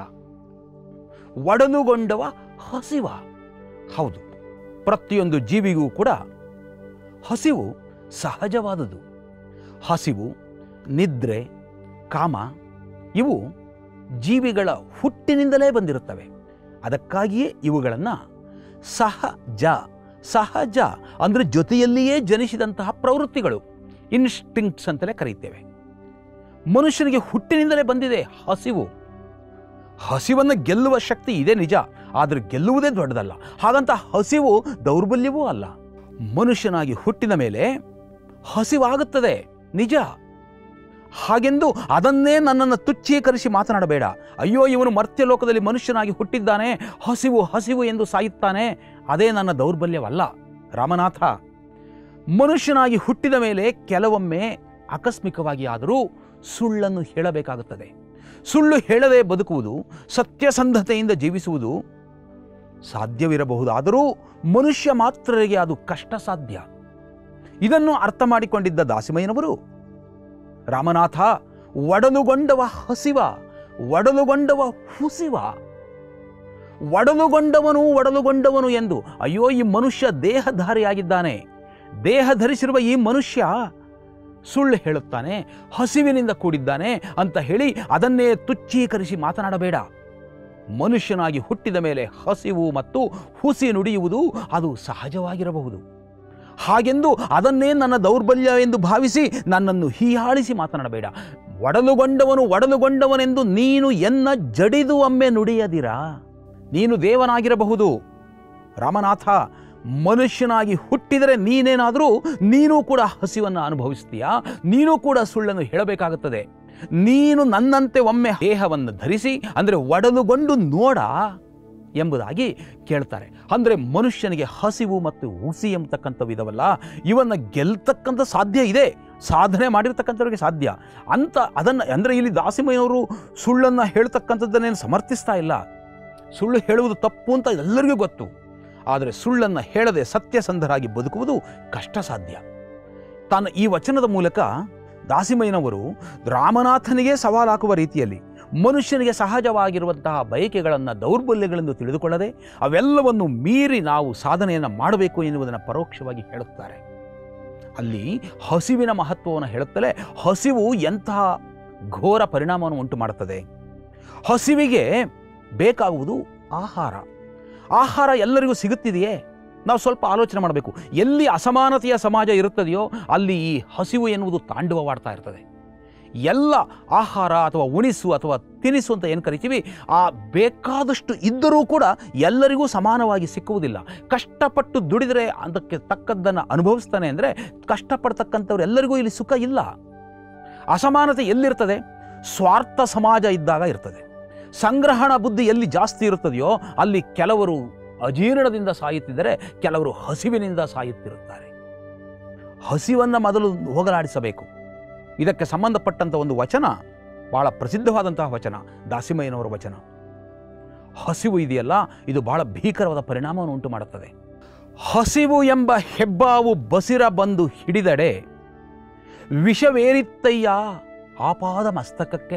Speaker 1: ಒಡಲುಗೊಂಡವ ಹಸಿವ ಹೌದು ಪ್ರತಿಯೊಂದು ಜೀವಿಗೂ ಕೂಡ ಹಸಿವು ಸಹಜವಾದುದು ಹಸಿವು ನಿದ್ರೆ ಕಾಮ ಇವು ಜೀವಿಗಳ ಹುಟ್ಟಿನಿಂದಲೇ ಬಂದಿರುತ್ತವೆ ಅದಕ್ಕಾಗಿಯೇ ಇವುಗಳನ್ನು ಸಹಜ ಸಹಜ ಅಂದರೆ ಜೊತೆಯಲ್ಲಿಯೇ ಜನಿಸಿದಂತಹ ಪ್ರವೃತ್ತಿಗಳು ಇನ್ಸ್ಟಿಂಕ್ಟ್ಸ್ ಅಂತಲೇ ಕರೀತೇವೆ ಮನುಷ್ಯನಿಗೆ ಹುಟ್ಟಿನಿಂದಲೇ ಬಂದಿದೆ ಹಸಿವು ಹಸಿವನ್ನು ಗೆಲ್ಲುವ ಶಕ್ತಿ ಇದೆ ನಿಜ ಆದರೆ ಗೆಲ್ಲುವುದೇ ದೊಡ್ಡದಲ್ಲ ಹಾಗಂತ ಹಸಿವು ದೌರ್ಬಲ್ಯವೂ ಅಲ್ಲ ಮನುಷ್ಯನಾಗಿ ಹುಟ್ಟಿದ ಮೇಲೆ ಹಸಿವಾಗುತ್ತದೆ ನಿಜ ಹಾಗೆಂದು ಅದನ್ನೇ ನನ್ನನ್ನು ತುಚ್ಛೀಕರಿಸಿ ಮಾತನಾಡಬೇಡ ಅಯ್ಯೋ ಇವನು ಮರ್ತ್ಯಲೋಕದಲ್ಲಿ ಮನುಷ್ಯನಾಗಿ ಹುಟ್ಟಿದ್ದಾನೆ ಹಸಿವು ಹಸಿವು ಎಂದು ಸಾಯುತ್ತಾನೆ ಅದೇ ನನ್ನ ದೌರ್ಬಲ್ಯವಲ್ಲ ರಾಮನಾಥ ಮನುಷ್ಯನಾಗಿ ಹುಟ್ಟಿದ ಮೇಲೆ ಕೆಲವೊಮ್ಮೆ ಆಕಸ್ಮಿಕವಾಗಿ ಆದರೂ ಸುಳ್ಳನ್ನು ಹೇಳಬೇಕಾಗುತ್ತದೆ ಸುಳ್ಳು ಹೇಳದೆ ಬದುಕುವುದು ಸತ್ಯಸಂಧತೆಯಿಂದ ಜೀವಿಸುವುದು ಸಾಧ್ಯವಿರಬಹುದಾದರೂ ಮನುಷ್ಯ ಮಾತ್ರರಿಗೆ ಅದು ಕಷ್ಟ ಸಾಧ್ಯ ಇದನ್ನು ಅರ್ಥ ಮಾಡಿಕೊಂಡಿದ್ದ ದಾಸಿಮಯ್ಯನವರು ರಾಮನಾಥ ಒಡಲುಗೊಂಡವ ಹಸಿವ ಒಡಲುಗೊಂಡವ ಹುಸಿವ ಒಡಲುಗೊಂಡವನು ಒಡಲುಗೊಂಡವನು ಎಂದು ಅಯ್ಯೋ ಈ ಮನುಷ್ಯ ದೇಹಧಾರಿಯಾಗಿದ್ದಾನೆ ದೇಹ ಧರಿಸಿರುವ ಈ ಮನುಷ್ಯ ಸುಳ್ಳು ಹೇಳುತ್ತಾನೆ ಹಸಿವಿನಿಂದ ಕೂಡಿದ್ದಾನೆ ಅಂತ ಹೇಳಿ ಅದನ್ನೇ ತುಚ್ಛೀಕರಿಸಿ ಮಾತನಾಡಬೇಡ ಮನುಷ್ಯನಾಗಿ ಹುಟ್ಟಿದ ಮೇಲೆ ಹಸಿವು ಮತ್ತು ಹುಸಿ ನುಡಿಯುವುದು ಅದು ಸಹಜವಾಗಿರಬಹುದು ಹಾಗೆಂದು ಅದನ್ನೇ ನನ್ನ ದೌರ್ಬಲ್ಯ ಎಂದು ಭಾವಿಸಿ ನನ್ನನ್ನು ಹೀಯಾಳಿಸಿ ಮಾತನಾಡಬೇಡ ಒಡಲುಗೊಂಡವನು ಒಡಲುಗೊಂಡವನೆಂದು ನೀನು ಎನ್ನ ಜಡಿದು ಒಮ್ಮೆ ನುಡಿಯದಿರಾ ನೀನು ದೇವನಾಗಿರಬಹುದು ರಾಮನಾಥ ಮನುಷ್ಯನಾಗಿ ಹುಟ್ಟಿದರೆ ನೀನೇನಾದರೂ ನೀನು ಕೂಡ ಹಸಿವನ್ನು ಅನುಭವಿಸ್ತೀಯಾ ನೀನು ಕೂಡ ಸುಳ್ಳನ್ನು ಹೇಳಬೇಕಾಗುತ್ತದೆ ನೀನು ನನ್ನಂತೆ ಒಮ್ಮೆ ದೇಹವನ್ನು ಧರಿಸಿ ಅಂದರೆ ಒಡಲುಗೊಂಡು ನೋಡ ಎಂಬುದಾಗಿ ಕೇಳ್ತಾರೆ ಅಂದರೆ ಮನುಷ್ಯನಿಗೆ ಹಸಿವು ಮತ್ತು ಹುಸಿ ಎಂಬತಕ್ಕಂಥವಿದವಲ್ಲ ಇವನ್ನು ಗೆಲ್ತಕ್ಕಂಥ ಸಾಧ್ಯ ಇದೆ ಸಾಧನೆ ಮಾಡಿರ್ತಕ್ಕಂಥವ್ರಿಗೆ ಸಾಧ್ಯ ಅಂತ ಅದನ್ನು ಅಂದರೆ ಇಲ್ಲಿ ದಾಸಿಮಯ್ಯನವರು ಸುಳ್ಳನ್ನು ಹೇಳ್ತಕ್ಕಂಥದ್ದನ್ನೇನು ಸಮರ್ಥಿಸ್ತಾ ಇಲ್ಲ ಸುಳ್ಳು ಹೇಳುವುದು ತಪ್ಪು ಅಂತ ಎಲ್ಲರಿಗೂ ಗೊತ್ತು ಆದರೆ ಸುಳ್ಳನ್ನು ಹೇಳದೆ ಸತ್ಯಸಂಧರಾಗಿ ಬದುಕುವುದು ಕಷ್ಟ ಸಾಧ್ಯ ತಾನು ಈ ವಚನದ ಮೂಲಕ ದಾಸಿಮಯ್ಯನವರು ರಾಮನಾಥನಿಗೆ ಸವಾಲಾಕುವ ರೀತಿಯಲ್ಲಿ ಮನುಷ್ಯನಿಗೆ ಸಹಜವಾಗಿರುವಂತಹ ಬಯಕೆಗಳನ್ನು ದೌರ್ಬಲ್ಯಗಳೆಂದು ತಿಳಿದುಕೊಳ್ಳದೆ ಅವೆಲ್ಲವನ್ನು ಮೀರಿ ನಾವು ಸಾಧನೆಯನ್ನು ಮಾಡಬೇಕು ಎನ್ನುವುದನ್ನು ಪರೋಕ್ಷವಾಗಿ ಹೇಳುತ್ತಾರೆ ಅಲ್ಲಿ ಹಸಿವಿನ ಮಹತ್ವವನ್ನು ಹೇಳುತ್ತಲೇ ಹಸಿವು ಎಂತಹ ಘೋರ ಪರಿಣಾಮವನ್ನು ಉಂಟು ಮಾಡುತ್ತದೆ ಹಸಿವಿಗೆ ಬೇಕಾಗುವುದು ಆಹಾರ ಆಹಾರ ಎಲ್ಲರಿಗೂ ಸಿಗುತ್ತಿದೆಯೇ ನಾವು ಸ್ವಲ್ಪ ಆಲೋಚನೆ ಮಾಡಬೇಕು ಎಲ್ಲಿ ಅಸಮಾನತೆಯ ಸಮಾಜ ಇರುತ್ತದೆಯೋ ಅಲ್ಲಿ ಈ ಹಸಿವು ಎನ್ನುವುದು ತಾಂಡವವಾಡ್ತಾ ಇರ್ತದೆ ಎಲ್ಲ ಆಹಾರ ಅಥವಾ ಉಣಿಸು ಅಥವಾ ತಿನಿಸು ಅಂತ ಏನು ಕರಿತೀವಿ ಆ ಬೇಕಾದಷ್ಟು ಇದ್ದರೂ ಕೂಡ ಎಲ್ಲರಿಗೂ ಸಮಾನವಾಗಿ ಸಿಕ್ಕುವುದಿಲ್ಲ ಕಷ್ಟಪಟ್ಟು ದುಡಿದರೆ ಅದಕ್ಕೆ ತಕ್ಕದ್ದನ್ನು ಅನುಭವಿಸ್ತಾನೆ ಅಂದರೆ ಕಷ್ಟಪಡ್ತಕ್ಕಂಥವ್ರು ಎಲ್ಲರಿಗೂ ಇಲ್ಲಿ ಸುಖ ಇಲ್ಲ ಅಸಮಾನತೆ ಎಲ್ಲಿರ್ತದೆ ಸ್ವಾರ್ಥ ಸಮಾಜ ಇದ್ದಾಗ ಇರ್ತದೆ ಸಂಗ್ರಹಣ ಬುದ್ಧಿ ಎಲ್ಲಿ ಜಾಸ್ತಿ ಇರುತ್ತದೆಯೋ ಅಲ್ಲಿ ಕೆಲವರು ಅಜೀರ್ಣದಿಂದ ಸಾಯುತ್ತಿದ್ದರೆ ಕೆಲವರು ಹಸಿವಿನಿಂದ ಸಾಯುತ್ತಿರುತ್ತಾರೆ ಹಸಿವನ್ನು ಮೊದಲು ಹೋಗಲಾಡಿಸಬೇಕು ಇದಕ್ಕೆ ಸಂಬಂಧಪಟ್ಟಂಥ ಒಂದು ವಚನ ಬಹಳ ಪ್ರಸಿದ್ಧವಾದಂತಹ ವಚನ ದಾಸಿಮಯ್ಯನವರ ವಚನ ಹಸಿವು ಇದೆಯಲ್ಲ ಇದು ಬಹಳ ಭೀಕರವಾದ ಪರಿಣಾಮವನ್ನು ಉಂಟು ಮಾಡುತ್ತದೆ ಹಸಿವು ಎಂಬ ಹೆಬ್ಬಾವು ಬಸಿರ ಬಂದು ಹಿಡಿದಡೆ ವಿಷವೇರಿತ್ತಯ್ಯ ಆಪಾದ ಮಸ್ತಕಕ್ಕೆ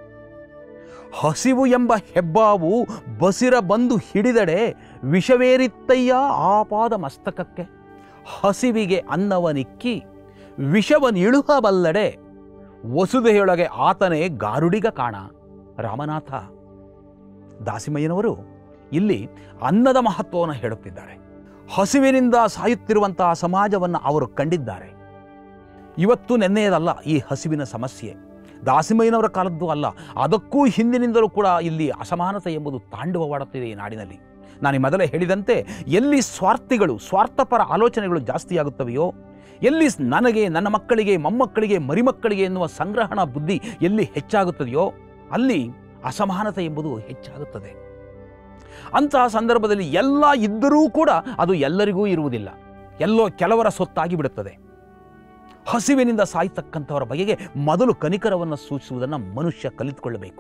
Speaker 1: ಹಸಿವು ಎಂಬ ಹೆಬ್ಬಾವು ಬಸಿರ ಬಂದು ಹಿಡಿದಡೆ ವಿಷವೇರಿತ್ತಯ್ಯ ಆಪಾದ ಮಸ್ತಕಕ್ಕೆ ಹಸಿವಿಗೆ ಅನ್ನವನಿಕ್ಕಿ ವಿಷವನಿಳುಹಬಲ್ಲಡೆ ವಸುದೆಯೊಳಗೆ ಆತನೇ ಗಾರುಡಿಗ ಕಾಣ ರಾಮನಾಥ ದಾಸಿಮಯ್ಯನವರು ಇಲ್ಲಿ ಅನ್ನದ ಮಹತ್ವವನ್ನು ಹೇಳುತ್ತಿದ್ದಾರೆ ಹಸಿವಿನಿಂದ ಸಾಯುತ್ತಿರುವಂತಹ ಸಮಾಜವನ್ನು ಅವರು ಕಂಡಿದ್ದಾರೆ ಇವತ್ತು ನೆನ್ನೆಯದಲ್ಲ ಈ ಹಸಿವಿನ ಸಮಸ್ಯೆ ದಾಸಿಮಯ್ಯನವರ ಕಾಲದ್ದು ಅಲ್ಲ ಅದಕ್ಕೂ ಹಿಂದಿನಿಂದಲೂ ಕೂಡ ಇಲ್ಲಿ ಅಸಮಾನತೆ ಎಂಬುದು ತಾಂಡವವಾಡುತ್ತಿದೆ ಈ ನಾಡಿನಲ್ಲಿ ನಾನು ಈ ಮೊದಲೇ ಹೇಳಿದಂತೆ ಎಲ್ಲಿ ಸ್ವಾರ್ಥಿಗಳು ಸ್ವಾರ್ಥಪರ ಆಲೋಚನೆಗಳು ಜಾಸ್ತಿಯಾಗುತ್ತವೆಯೋ ಎಲ್ಲಿ ನನಗೆ ನನ್ನ ಮಕ್ಕಳಿಗೆ ಮೊಮ್ಮಕ್ಕಳಿಗೆ ಮರಿಮಕ್ಕಳಿಗೆ ಎನ್ನುವ ಸಂಗ್ರಹಣ ಬುದ್ಧಿ ಎಲ್ಲಿ ಹೆಚ್ಚಾಗುತ್ತದೆಯೋ ಅಲ್ಲಿ ಅಸಮಾನತೆ ಎಂಬುದು ಹೆಚ್ಚಾಗುತ್ತದೆ ಅಂತಹ ಸಂದರ್ಭದಲ್ಲಿ ಎಲ್ಲ ಇದ್ದರೂ ಕೂಡ ಅದು ಎಲ್ಲರಿಗೂ ಇರುವುದಿಲ್ಲ ಎಲ್ಲೋ ಕೆಲವರ ಸೊತ್ತಾಗಿ ಬಿಡುತ್ತದೆ ಹಸಿವಿನಿಂದ ಸಾಯ್ತಕ್ಕಂಥವರ ಬಗೆಗೆ ಮೊದಲು ಕನಿಕರವನ್ನು ಸೂಚಿಸುವುದನ್ನು ಮನುಷ್ಯ ಕಲಿತುಕೊಳ್ಳಬೇಕು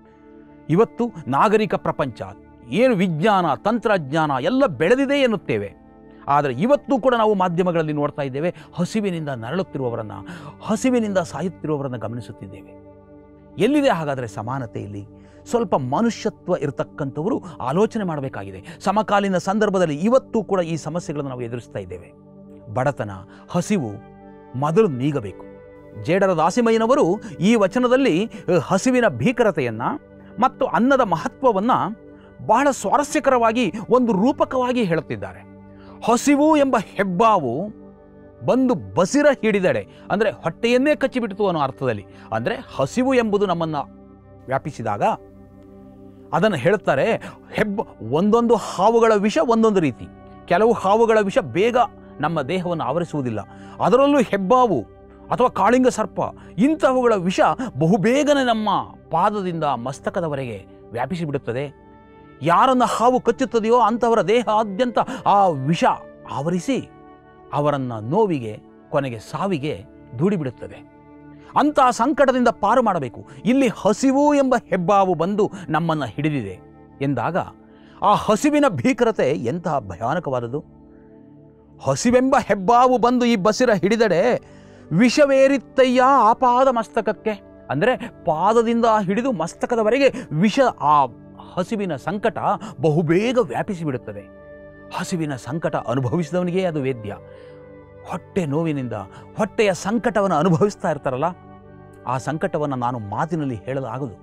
Speaker 1: ಇವತ್ತು ನಾಗರಿಕ ಪ್ರಪಂಚ ಏನು ವಿಜ್ಞಾನ ತಂತ್ರಜ್ಞಾನ ಎಲ್ಲ ಬೆಳೆದಿದೆ ಎನ್ನುತ್ತೇವೆ ಆದರೆ ಇವತ್ತು ಕೂಡ ನಾವು ಮಾಧ್ಯಮಗಳಲ್ಲಿ ನೋಡ್ತಾ ಇದ್ದೇವೆ ಹಸಿವಿನಿಂದ ನರಳುತ್ತಿರುವವರನ್ನು ಹಸಿವಿನಿಂದ ಸಾಯುತ್ತಿರುವವರನ್ನು ಗಮನಿಸುತ್ತಿದ್ದೇವೆ ಎಲ್ಲಿದೆ ಹಾಗಾದರೆ ಸಮಾನತೆ ಇಲ್ಲಿ ಸ್ವಲ್ಪ ಮನುಷ್ಯತ್ವ ಇರತಕ್ಕಂಥವರು ಆಲೋಚನೆ ಮಾಡಬೇಕಾಗಿದೆ ಸಮಕಾಲೀನ ಸಂದರ್ಭದಲ್ಲಿ ಇವತ್ತು ಕೂಡ ಈ ಸಮಸ್ಯೆಗಳನ್ನು ನಾವು ಎದುರಿಸ್ತಾ ಇದ್ದೇವೆ ಬಡತನ ಹಸಿವು ಮೊದಲು ನೀಗಬೇಕು ಜೇಡರ ದಾಸಿಮಯ್ಯನವರು ಈ ವಚನದಲ್ಲಿ ಅ, ಹಸಿವಿನ ಭೀಕರತೆಯನ್ನು ಮತ್ತು ಅನ್ನದ ಮಹತ್ವವನ್ನು ಬಹಳ ಸ್ವಾರಸ್ಯಕರವಾಗಿ ಒಂದು ರೂಪಕವಾಗಿ ಹೇಳುತ್ತಿದ್ದಾರೆ ಹಸಿವು ಎಂಬ ಹೆಬ್ಬಾವು ಬಂದು ಬಸಿರ ಹಿಡಿದಡೆ ಅಂದರೆ ಹೊಟ್ಟೆಯನ್ನೇ ಕಚ್ಚಿಬಿಟ್ಟಿತು ಅನ್ನೋ ಅರ್ಥದಲ್ಲಿ ಅಂದರೆ ಹಸಿವು ಎಂಬುದು ನಮ್ಮನ್ನು ವ್ಯಾಪಿಸಿದಾಗ ಅದನ್ನು ಹೇಳ್ತಾರೆ ಹೆಬ್ಬ ಒಂದೊಂದು ಹಾವುಗಳ ವಿಷ ಒಂದೊಂದು ರೀತಿ ಕೆಲವು ಹಾವುಗಳ ವಿಷ ಬೇಗ ನಮ್ಮ ದೇಹವನ್ನು ಆವರಿಸುವುದಿಲ್ಲ ಅದರಲ್ಲೂ ಹೆಬ್ಬಾವು ಅಥವಾ ಕಾಳಿಂಗ ಸರ್ಪ ಇಂತಹವುಗಳ ವಿಷ ಬಹುಬೇಗನೆ ನಮ್ಮ ಪಾದದಿಂದ ಮಸ್ತಕದವರೆಗೆ ವ್ಯಾಪಿಸಿ ಬಿಡುತ್ತದೆ ಯಾರನ್ನು ಹಾವು ಕಚ್ಚುತ್ತದೆಯೋ ಅಂಥವರ ದೇಹಾದ್ಯಂತ ಆ ವಿಷ ಆವರಿಸಿ ಅವರನ್ನು ನೋವಿಗೆ ಕೊನೆಗೆ ಸಾವಿಗೆ ದೂಡಿಬಿಡುತ್ತದೆ ಅಂತಹ ಸಂಕಟದಿಂದ ಪಾರು ಮಾಡಬೇಕು ಇಲ್ಲಿ ಹಸಿವು ಎಂಬ ಹೆಬ್ಬಾವು ಬಂದು ನಮ್ಮನ್ನು ಹಿಡಿದಿದೆ ಎಂದಾಗ ಆ ಹಸಿವಿನ ಭೀಕರತೆ ಎಂತಹ ಭಯಾನಕವಾದದ್ದು ಹಸಿವೆಂಬ ಹೆಬ್ಬಾವು ಬಂದು ಈ ಬಸಿರ ಹಿಡಿದಡೆ ವಿಷವೇರಿತ್ತಯ್ಯ ಆಪಾದ ಮಸ್ತಕಕ್ಕೆ ಅಂದರೆ ಪಾದದಿಂದ ಹಿಡಿದು ಮಸ್ತಕದವರೆಗೆ ವಿಷ ಆ ಹಸಿವಿನ ಸಂಕಟ ಬಹುಬೇಗ ವ್ಯಾಪಿಸಿ ಬಿಡುತ್ತದೆ ಹಸಿವಿನ ಸಂಕಟ ಅನುಭವಿಸಿದವನಿಗೆ ಅದು ವೇದ್ಯ ಹೊಟ್ಟೆ ನೋವಿನಿಂದ ಹೊಟ್ಟೆಯ ಸಂಕಟವನ್ನು ಅನುಭವಿಸ್ತಾ ಇರ್ತಾರಲ್ಲ ಆ ಸಂಕಟವನ್ನು ನಾನು ಮಾತಿನಲ್ಲಿ ಹೇಳಲಾಗದು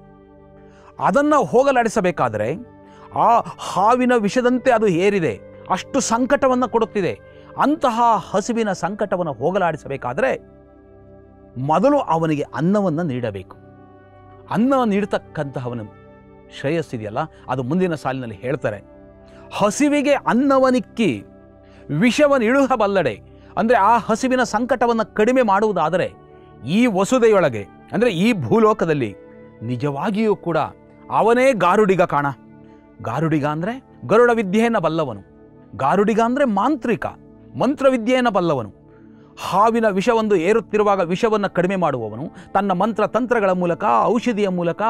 Speaker 1: ಅದನ್ನು ಹೋಗಲಾಡಿಸಬೇಕಾದರೆ ಆ ಹಾವಿನ ವಿಷದಂತೆ ಅದು ಏರಿದೆ ಅಷ್ಟು ಸಂಕಟವನ್ನು ಕೊಡುತ್ತಿದೆ ಅಂತಹ ಹಸಿವಿನ ಸಂಕಟವನ್ನು ಹೋಗಲಾಡಿಸಬೇಕಾದರೆ ಮೊದಲು ಅವನಿಗೆ ಅನ್ನವನ್ನು ನೀಡಬೇಕು ಅನ್ನ ನೀಡತಕ್ಕಂತಹವನು ಶ್ರೇಯಸ್ಸಿದೆಯಲ್ಲ ಅದು ಮುಂದಿನ ಸಾಲಿನಲ್ಲಿ ಹೇಳ್ತಾರೆ ಹಸಿವಿಗೆ ಅನ್ನವನಿಕ್ಕಿ ವಿಷವನ್ನಿಳುಹಬಲ್ಲಡೆ ಅಂದರೆ ಆ ಹಸಿವಿನ ಸಂಕಟವನ್ನು ಕಡಿಮೆ ಮಾಡುವುದಾದರೆ ಈ ವಸುದೆಯೊಳಗೆ ಅಂದರೆ ಈ ಭೂಲೋಕದಲ್ಲಿ ನಿಜವಾಗಿಯೂ ಕೂಡ ಅವನೇ ಗಾರುಡಿಗ ಕಾಣ ಗಾರುಡಿಗ ಅಂದರೆ ಗರುಡ ವಿದ್ಯೆಯನ್ನು ಬಲ್ಲವನು ಗಾರುಡಿಗ ಅಂದರೆ ಮಾಂತ್ರಿಕ ಮಂತ್ರವಿದ್ಯೆಯನ್ನು ಬಲ್ಲವನು ಹಾವಿನ ವಿಷವೊಂದು ಏರುತ್ತಿರುವಾಗ ವಿಷವನ್ನು ಕಡಿಮೆ ಮಾಡುವವನು ತನ್ನ ಮಂತ್ರ ತಂತ್ರಗಳ ಮೂಲಕ ಔಷಧಿಯ ಮೂಲಕ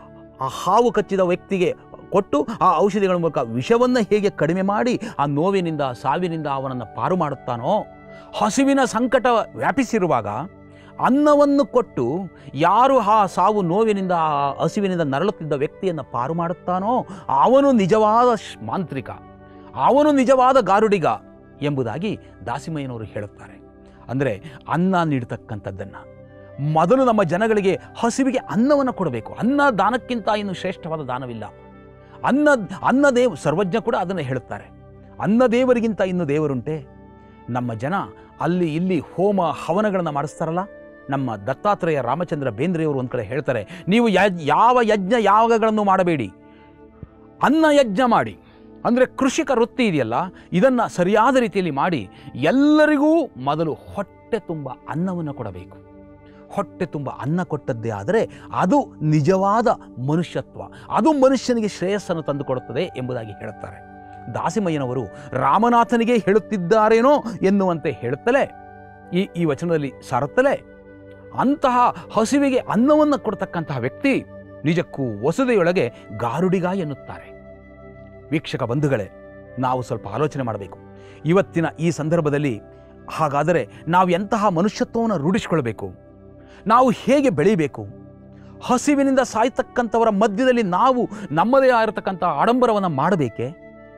Speaker 1: ಆ ಹಾವು ಕಚ್ಚಿದ ವ್ಯಕ್ತಿಗೆ ಕೊಟ್ಟು ಆ ಔಷಧಿಗಳ ಮೂಲಕ ವಿಷವನ್ನು ಹೇಗೆ ಕಡಿಮೆ ಮಾಡಿ ಆ ನೋವಿನಿಂದ ಸಾವಿನಿಂದ ಅವನನ್ನು ಪಾರು ಮಾಡುತ್ತಾನೋ ಹಸಿವಿನ ಸಂಕಟ ವ್ಯಾಪಿಸಿರುವಾಗ ಅನ್ನವನ್ನು ಕೊಟ್ಟು ಯಾರು ಆ ಸಾವು ನೋವಿನಿಂದ ಆ ಹಸಿವಿನಿಂದ ನರಳುತ್ತಿದ್ದ ವ್ಯಕ್ತಿಯನ್ನು ಪಾರು ಮಾಡುತ್ತಾನೋ ಅವನು ನಿಜವಾದ ಶ್- ಮಾಂತ್ರಿಕ ಅವನು ನಿಜವಾದ ಗಾರುಡಿಗ ಎಂಬುದಾಗಿ ದಾಸಿಮಯ್ಯನವರು ಹೇಳುತ್ತಾರೆ ಅಂದರೆ ಅನ್ನ ನೀಡತಕ್ಕಂಥದ್ದನ್ನು ಮೊದಲು ನಮ್ಮ ಜನಗಳಿಗೆ ಹಸಿವಿಗೆ ಅನ್ನವನ್ನು ಕೊಡಬೇಕು ಅನ್ನ ದಾನಕ್ಕಿಂತ ಇನ್ನು ಶ್ರೇಷ್ಠವಾದ ದಾನವಿಲ್ಲ ಅನ್ನ ಅನ್ನ ದೇವ್ ಸರ್ವಜ್ಞ ಕೂಡ ಅದನ್ನು ಹೇಳುತ್ತಾರೆ ಅನ್ನ ದೇವರಿಗಿಂತ ಇನ್ನು ದೇವರುಂಟೆ ನಮ್ಮ ಜನ ಅಲ್ಲಿ ಇಲ್ಲಿ ಹೋಮ ಹವನಗಳನ್ನು ಮಾಡಿಸ್ತಾರಲ್ಲ ನಮ್ಮ ದತ್ತಾತ್ರೇಯ ರಾಮಚಂದ್ರ ಬೇಂದ್ರೆಯವರು ಒಂದು ಕಡೆ ಹೇಳ್ತಾರೆ ನೀವು ಯಜ್ ಯಾವ ಯಜ್ಞ ಯಾಗಗಳನ್ನು ಮಾಡಬೇಡಿ ಅನ್ನ ಯಜ್ಞ ಮಾಡಿ ಅಂದರೆ ಕೃಷಿಕ ವೃತ್ತಿ ಇದೆಯಲ್ಲ ಇದನ್ನು ಸರಿಯಾದ ರೀತಿಯಲ್ಲಿ ಮಾಡಿ ಎಲ್ಲರಿಗೂ ಮೊದಲು ಹೊಟ್ಟೆ ತುಂಬ ಅನ್ನವನ್ನು ಕೊಡಬೇಕು ಹೊಟ್ಟೆ ತುಂಬ ಅನ್ನ ಕೊಟ್ಟದ್ದೇ ಆದರೆ ಅದು ನಿಜವಾದ ಮನುಷ್ಯತ್ವ ಅದು ಮನುಷ್ಯನಿಗೆ ಶ್ರೇಯಸ್ಸನ್ನು ತಂದುಕೊಡುತ್ತದೆ ಎಂಬುದಾಗಿ ಹೇಳುತ್ತಾರೆ ದಾಸಿಮಯ್ಯನವರು ರಾಮನಾಥನಿಗೆ ಹೇಳುತ್ತಿದ್ದಾರೇನೋ ಎನ್ನುವಂತೆ ಹೇಳುತ್ತಲೇ ಈ ಈ ವಚನದಲ್ಲಿ ಸಾರುತ್ತಲೇ ಅಂತಹ ಹಸಿವಿಗೆ ಅನ್ನವನ್ನು ಕೊಡ್ತಕ್ಕಂತಹ ವ್ಯಕ್ತಿ ನಿಜಕ್ಕೂ ವಸುದೆಯೊಳಗೆ ಗಾರುಡಿಗ ಎನ್ನುತ್ತಾರೆ ವೀಕ್ಷಕ ಬಂಧುಗಳೇ ನಾವು ಸ್ವಲ್ಪ ಆಲೋಚನೆ ಮಾಡಬೇಕು ಇವತ್ತಿನ ಈ ಸಂದರ್ಭದಲ್ಲಿ ಹಾಗಾದರೆ ನಾವು ಎಂತಹ ಮನುಷ್ಯತ್ವವನ್ನು ರೂಢಿಸಿಕೊಳ್ಬೇಕು ನಾವು ಹೇಗೆ ಬೆಳೀಬೇಕು ಹಸಿವಿನಿಂದ ಸಾಯ್ತಕ್ಕಂಥವರ ಮಧ್ಯದಲ್ಲಿ ನಾವು ನಮ್ಮದೇ ಆಗಿರತಕ್ಕಂಥ ಆಡಂಬರವನ್ನು ಮಾಡಬೇಕೆ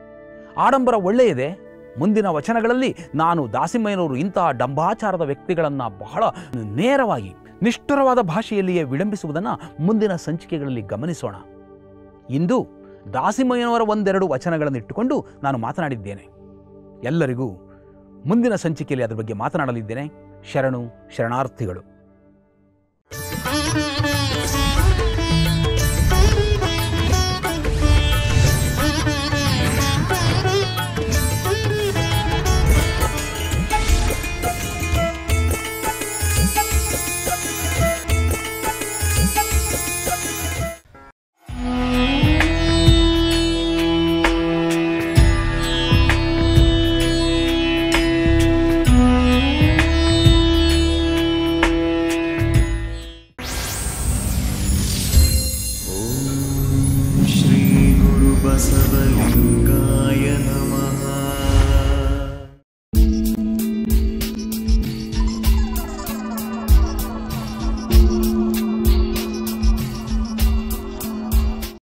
Speaker 1: ಆಡಂಬರ ಒಳ್ಳೆಯದೇ ಮುಂದಿನ ವಚನಗಳಲ್ಲಿ ನಾನು ದಾಸಿಮಯ್ಯನವರು ಇಂತಹ ಡಂಬಾಚಾರದ ವ್ಯಕ್ತಿಗಳನ್ನು ಬಹಳ ನೇರವಾಗಿ ನಿಷ್ಠುರವಾದ ಭಾಷೆಯಲ್ಲಿಯೇ ವಿಳಂಬಿಸುವುದನ್ನು ಮುಂದಿನ ಸಂಚಿಕೆಗಳಲ್ಲಿ ಗಮನಿಸೋಣ ಇಂದು ದಾಸಿಮಯ್ಯನವರ ಒಂದೆರಡು ವಚನಗಳನ್ನು ಇಟ್ಟುಕೊಂಡು ನಾನು ಮಾತನಾಡಿದ್ದೇನೆ ಎಲ್ಲರಿಗೂ ಮುಂದಿನ ಸಂಚಿಕೆಯಲ್ಲಿ ಅದರ ಬಗ್ಗೆ ಮಾತನಾಡಲಿದ್ದೇನೆ ಶರಣು ಶರಣಾರ್ಥಿಗಳು
Speaker 2: Thank you.